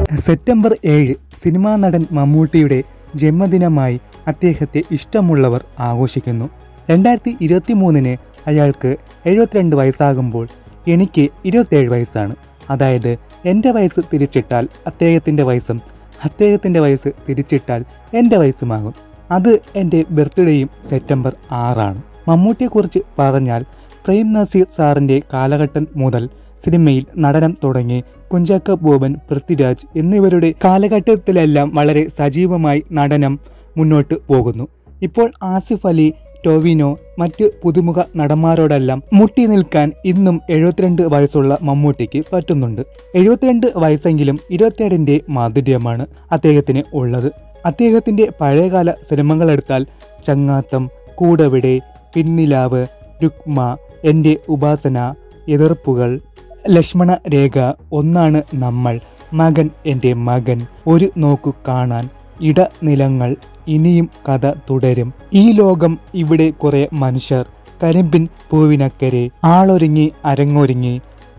September ഏഴ് cinema നടൻ മമ്മൂട്ടിയുടെ ജന്മദിനമായി അദ്ദേഹത്തെ ഇഷ്ടമുള്ളവർ ആഘോഷിക്കുന്നു രണ്ടായിരത്തി ഇരുപത്തി മൂന്നിന് അയാൾക്ക് എഴുപത്തിരണ്ട് വയസ്സാകുമ്പോൾ എനിക്ക് ഇരുപത്തേഴ് വയസ്സാണ് അതായത് എൻ്റെ വയസ്സ് തിരിച്ചിട്ടാൽ അദ്ദേഹത്തിൻ്റെ വയസ്സും അദ്ദേഹത്തിൻ്റെ വയസ്സ് തിരിച്ചിട്ടാൽ എൻ്റെ വയസ്സുമാകും അത് എൻ്റെ ബർത്ത്ഡേയും സെപ്റ്റംബർ ആറാണ് മമ്മൂട്ടിയെക്കുറിച്ച് പറഞ്ഞാൽ പ്രേം നസീർ സാറിൻ്റെ കാലഘട്ടം മുതൽ സിനിമയിൽ നടനം തുടങ്ങി കുഞ്ചാക്ക ബോബൻ പൃഥ്വിരാജ് എന്നിവരുടെ കാലഘട്ടത്തിലെല്ലാം വളരെ സജീവമായി നടനം മുന്നോട്ട് പോകുന്നു ഇപ്പോൾ ആസിഫ് അലി ടോവിനോ മറ്റ് പുതുമുഖ നടന്മാരോടെല്ലാം മുട്ടി നിൽക്കാൻ ഇന്നും എഴുപത്തിരണ്ട് വയസ്സുള്ള മമ്മൂട്ടിക്ക് പറ്റുന്നുണ്ട് എഴുപത്തിരണ്ട് വയസ്സെങ്കിലും ഇരുപത്തിയേഴിൻ്റെ മാധുര്യമാണ് അദ്ദേഹത്തിന് ഉള്ളത് അദ്ദേഹത്തിൻ്റെ പഴയകാല സിനിമകളെടുത്താൽ ചങ്ങാത്തം കൂടവിടെ പിന്നിലാവ് രുക്മ എൻ്റെ ഉപാസന എതിർപ്പുകൾ ലക്ഷ്മണ രേഖ ഒന്നാണ് നമ്മൾ മകൻ എൻ്റെ മകൻ ഒരു നോക്കു കാണാൻ ഇടനിലങ്ങൾ ഇനിയും കഥ തുടരും ഈ ലോകം ഇവിടെ കുറെ മനുഷ്യർ Karimpin Poovinakkare Aalorungi Arangorungi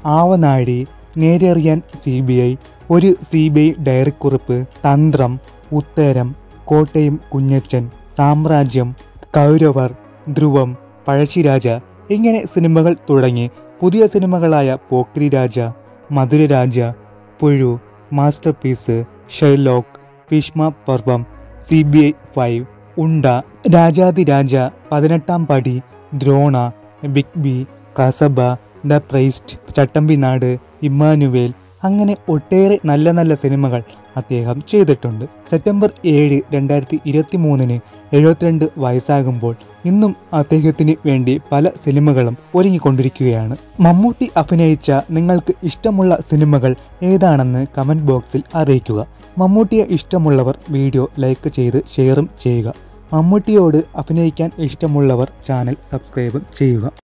Avanazhi Nerariyan C B I ഒരു സി ബി ഐ ഡയറിക്കുറിപ്പ് തന്ത്രം ഉത്തരം കോട്ടയം കുഞ്ഞച്ചൻ സാമ്രാജ്യം കൗരവർ ധ്രുവം പഴശ്ശിരാജ ഇങ്ങനെ സിനിമകൾ തുടങ്ങി പുതിയ സിനിമകളായ പോക്രി Raja Madhuraraja Puzhu masterpiece Sherlock Bhishma Parvam C B I five Unda Rajadhiraja Pathinettam Padi Drona big B Kasaba the priest Chattambinadu Immanuel അങ്ങനെ ഒട്ടേറെ നല്ല നല്ല സിനിമകൾ അദ്ദേഹം ചെയ്തിട്ടുണ്ട് സെപ്റ്റംബർ ഏഴ് രണ്ടായിരത്തി ഇരുപത്തി മൂന്നിന് എഴുപത്തിരണ്ട് വയസ്സാകുമ്പോൾ ഇന്നും അദ്ദേഹത്തിന് വേണ്ടി പല സിനിമകളും ഒരുങ്ങിക്കൊണ്ടിരിക്കുകയാണ് മമ്മൂട്ടി അഭിനയിച്ച നിങ്ങൾക്ക് ഇഷ്ടമുള്ള സിനിമകൾ ഏതാണെന്ന് കമൻറ്റ് ബോക്സിൽ അറിയിക്കുക മമ്മൂട്ടിയെ ഇഷ്ടമുള്ളവർ വീഡിയോ ലൈക്ക് ചെയ്ത് ഷെയറും ചെയ്യുക മമ്മൂട്ടിയോട് അഭിനയിക്കാൻ ഇഷ്ടമുള്ളവർ ചാനൽ സബ്സ്ക്രൈബും ചെയ്യുക